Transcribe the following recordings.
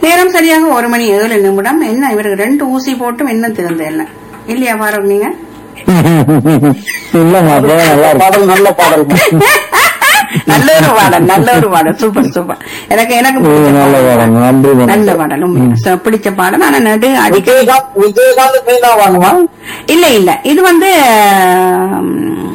நேரம் சரியாக ஒரு மணி ஏழு நிமிடம் என்ன இவருக்கு ரெண்டு ஊசி போட்டும் என்ன திறந்த இல்ல இல்லையா பாரு நீங்க இல்ல மாப்பிள்ள நல்லா இருக்கு பாடல் நல்ல பாடல் நல்ல ஒரு பாடல் நல்ல ஒரு பாடல் சூப்பர் சூப்பர் எனக்கு எனக்கு இது பிடிச்ச நல்ல பாடல். பாடம் நன்றி நல்ல வணக்கம். பாடல் உண்மையா. ச- பிடிச்ச பாடல் ஆனா நடு அடிக்க விஜயகாந்த் விஜயகாந்த் மீனா வாங்குமா இல்ல இல்ல இது வந்து ம்,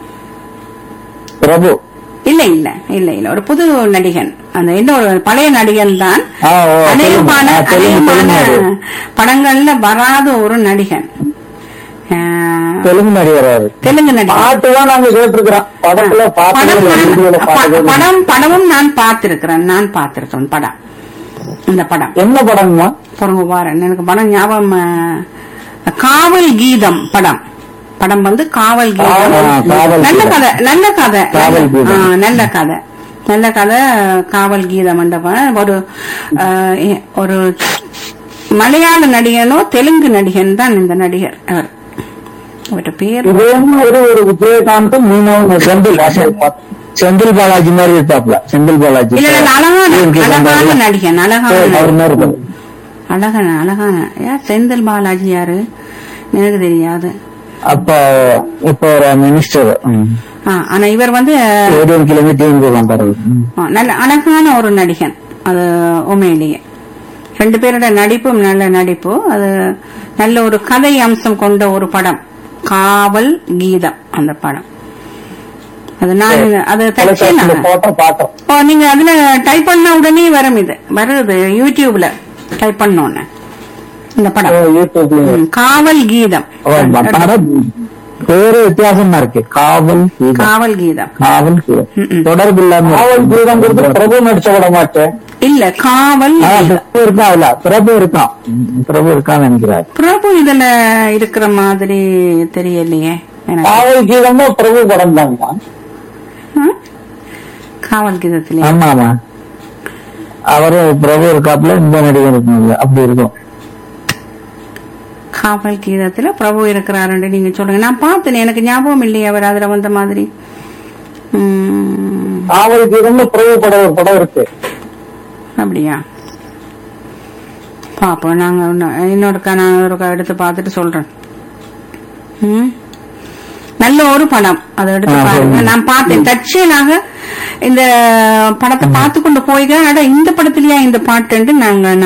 பிரபு இல்ல இல்ல இல்ல இல்ல ஒரு புது நடிகன் அந்த இன்னொரு பழைய நடிகன் தான் ஆ, ஓ, அநேகமான தெலுங்கு. ஆ, தெலுங்கு, அநேகமான தெலுங்கு. படங்கள்ல வராத ஒரு நடிகன் ஆ, தெலுங்கு நடிகர் அவரு தெலுங்கு நடிகன் பாட்டு தான் நாங்க கேட்டிருக்கிறோம் படத்துல படம் பாட்டு நான்- வீடியோல ப- பாட்டு படம் படமும் நான் பார்த்திருக்கிறேன் நான் பார்த்திருக்கேன் படம் இந்த படம் என்ன படம்மா பொறுங்க பாருங்க எனக்கு படம் ஞாபகம் ஆ, காவல் கீதம் படம் படம் வந்து காவல் கீதம் ஆ, காவல் நல்ல கீதம். கதை நல்ல கதை காவல் ஆ, கீதம். நல்ல கதை நல்ல கதை காவல் கீதம் என்ற படம். ஒரு ஆ, எ- ஒரு மலையாள நடிகனோ தெலுங்கு நடிகன் தான் இந்த நடிகர் அவர் அவர்கிட்ட பேர் இதே மாதிரி ஒரு விஜயகாந்த் மீனவன் செந்தில் செந்தில் பாலாஜி மாதிரி இருப்பாப்ல செந்தில் பாலாஜி இல்ல இல்ல, அழகான இவருக்கு அழகான சொந்தம். நடிகன் அழகான அவர் நடிகன். மாதிரி இருப்பாரு. அழகான அழகான யார் செந்தில் பாலாஜி யாரு எனக்கு தெரியாது அப்ப இப்ப ஒரு மினிஸ்டர் ஆ, ஆனா இவர் வந்து ஏடிஎம் கிளம்பி டிஎம்கே வந்தாரு ம். ஆ, நல்ல அழகான ஒரு நடிகன் அது உண்மையிலேயே ரெண்டு பேரோட நடிப்பும் நல்ல நடிப்பு அது நல்ல ஒரு கதை அம்சம் கொண்ட ஒரு படம் காவல் கீதம் அந்த படம் அது நான் அது தச்சு தொலைக்காட்சியில போட்ட பாட்டம் ஓ நீங்க அதுல டைப் பண்ண உடனே வரும் இது வருது யூடியூப்ல டைப் பண்ணோன்னு இந்த படம் யூடியூப்ல ம், காவல் கீதம் ஓ, படம் பேரு வித்தியாசமா இருக்கு காவல் கீதம். காவல் கீதம் காவல் கீதம். ம், ம். தொடர்பு இல்லாம காவல் கீதங்கிறது பிரபு நடிச்ச விட மாட்டேன் இல்ல காவல் ஆ, கீதம் பிரபு இருக்கா இல்ல பிரபு இருக்கான் ம், பிரபு இருக்கான்னு நினைக்கிறார் பிரபு இதுல இருக்கிற மாதிரி தெரியலையே எனக்கு காவல் கீதம்னா பிரபு படம் தாங்கம்மா ம்? காவல் கீதத்திலே ஆமா ஆமா அவரு பிரபு இருக்காப்புல இந்த நடிகர் இருக்காங்க அப்படி இருக்கும் காவல் கீதத்துல பிரபு இருக்கிறாருன்னு நீங்க சொல்லுங்க நான் பார்த்தேன் எனக்கு ஞாபகம் இல்லையே அவர் அதுல வந்த மாதிரி ம், காவல் கீதம்னு பிரபு படம் ஒரு படம் இருக்கு அப்படியா பாப்போம் நாங்க இன்னும் இன்னொருக்கா நான் ஒருக்கா எடுத்து பார்த்துட்டு சொல்றேன் ம்? நல்ல ஒரு படம் அதை எடுத்து ஆ, பாருங்க சொல்லுங்க. நான் பார்த்தேன் தற்செயலாக இந்த படத்தை பார்த்து கொண்டு போய்தான் அட இந்த படத்துலயா இந்த பாட்டுன்ட்டு நாங்க